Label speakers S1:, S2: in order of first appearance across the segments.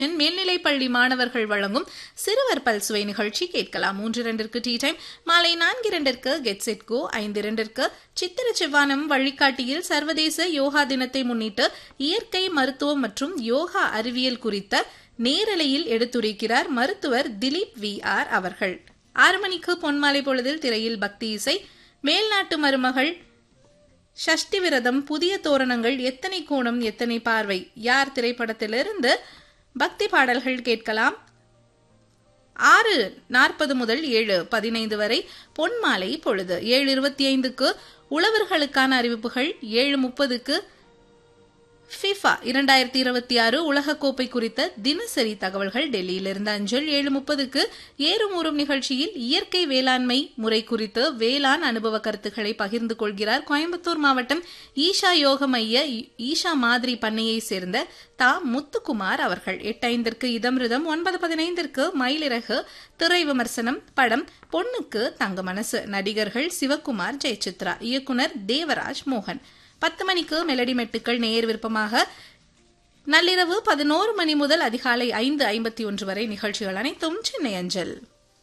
S1: மேல்நிலைப் பள்ளி மாணவர்கள் வழங்கும் சிறுவர் பல்சுவை நிகழ்ச்சி கேட்கலாம் மூன்று இரண்டிற்கு டீ டைம் மாலை நான்கு இரண்டிற்கு கெட் செட் கோ ஐந்து இரண்டிற்கு சித்திர செவ்வானம் வழிகாட்டியில் சர்வதேச யோகா தினத்தை முன்னிட்டு இயற்கை மருத்துவம் மற்றும் யோகா அறிவியல் குறித்த நேரலையில் எடுத்துரைக்கிறார் மருத்துவர் திலீப் வி ஆர் அவர்கள் ஆறு மணிக்கு பொன்மாலை பொழுதில் திரையில் பக்தி இசை மேல்நாட்டு மருமகள் ஷஷ்டி விரதம் புதிய தோரணங்கள் எத்தனை கோணம் எத்தனை பார்வை யார் திரைப்படத்திலிருந்து பக்தி பாடல்கள் கேட்கலாம் ஆறு நாற்பது முதல் ஏழு பதினைந்து வரை பொன்மாலை பொழுது ஏழு இருபத்தி ஐந்துக்கு உழவர்களுக்கான அறிவிப்புகள் ஏழு முப்பதுக்கு ஃபிஃபா இரண்டாயிரத்தி இருபத்தி ஆறு உலகக்கோப்பை குறித்த தினசரி தகவல்கள் டெல்லியிலிருந்து அஞ்சல் ஏழு முப்பதுக்கு ஏறுமூறும் நிகழ்ச்சியில் இயற்கை வேளாண்மை முறை குறித்து வேளாண் அனுபவ கருத்துக்களை பகிர்ந்து கொள்கிறார் கோயம்புத்தூர் மாவட்டம் ஈஷா யோக மைய ஈஷா மாதிரி பண்ணையை சேர்ந்த தா முத்துக்குமார் அவர்கள் எட்டு ஐந்திற்கு இதமிருதம் ஒன்பது பதினைந்திற்கு மயிலிறகு திரை விமர்சனம் படம் பொண்ணுக்கு தங்க மனசு நடிகர்கள் சிவகுமார் ஜெயசித்ரா இயக்குனர் தேவராஜ் மோகன் பத்து மணிக்கு மெலடி மெட்டுக்கள் நேர் விருப்பமாக நள்ளிரவு பதினோரு மணி முதல் அதிகாலை ஐந்து ஐம்பத்தி ஒன்று வரை நிகழ்ச்சிகள் அனைத்தும் சென்னை அஞ்சல்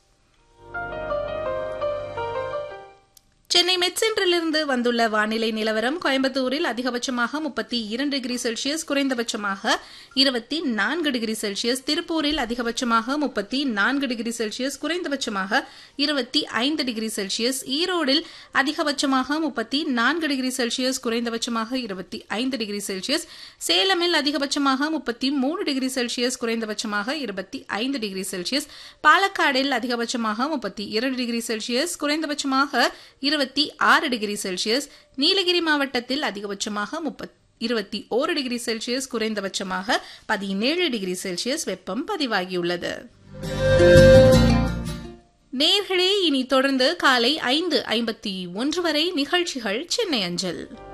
S1: சென்னை மெட் சென்டரிலிருந்து வந்துள்ள வானிலை நிலவரம் கோயம்புத்தூரில் அதிகபட்சமாக முப்பத்தி இரண்டு டிகிரி செல்சியஸ் குறைந்தபட்சமாக இருபத்தி நான்கு டிகிரி செல்சியஸ் திருப்பூரில் அதிகபட்சமாக முப்பத்தி நான்கு டிகிரி செல்சியஸ் குறைந்தபட்சமாக இருபத்தி ஐந்து டிகிரி செல்சியஸ் ஈரோடில் அதிகபட்சமாக முப்பத்தி நான்கு டிகிரி செல்சியஸ் குறைந்தபட்சமாக இருபத்தி ஐந்து டிகிரி செல்சியஸ் சேலமில் அதிகபட்சமாக முப்பத்தி மூணு டிகிரி செல்சியஸ் குறைந்தபட்சமாக இருபத்தி ஐந்து டிகிரி செல்சியஸ் பாலக்காடில் அதிகபட்சமாக முப்பத்தி இரண்டு டிகிரி செல்சியஸ் குறைந்தபட்சமாக இருபத்தி ஆறு டிகிரி செல்சியஸ் நீலகிரி மாவட்டத்தில் அதிகபட்சமாக முப்பத்தி இருபத்தி ஓரு டிகிரி செல்சியஸ் குறைந்தபட்சமாக பதினேழு டிகிரி செல்சியஸ் வெப்பம் பதிவாகியுள்ளது நேர்களே இனி தொடர்ந்து காலை ஐந்து ஐம்பத்தி ஒன்று வரை நிகழ்ச்சிகள் சென்னை அஞ்சல்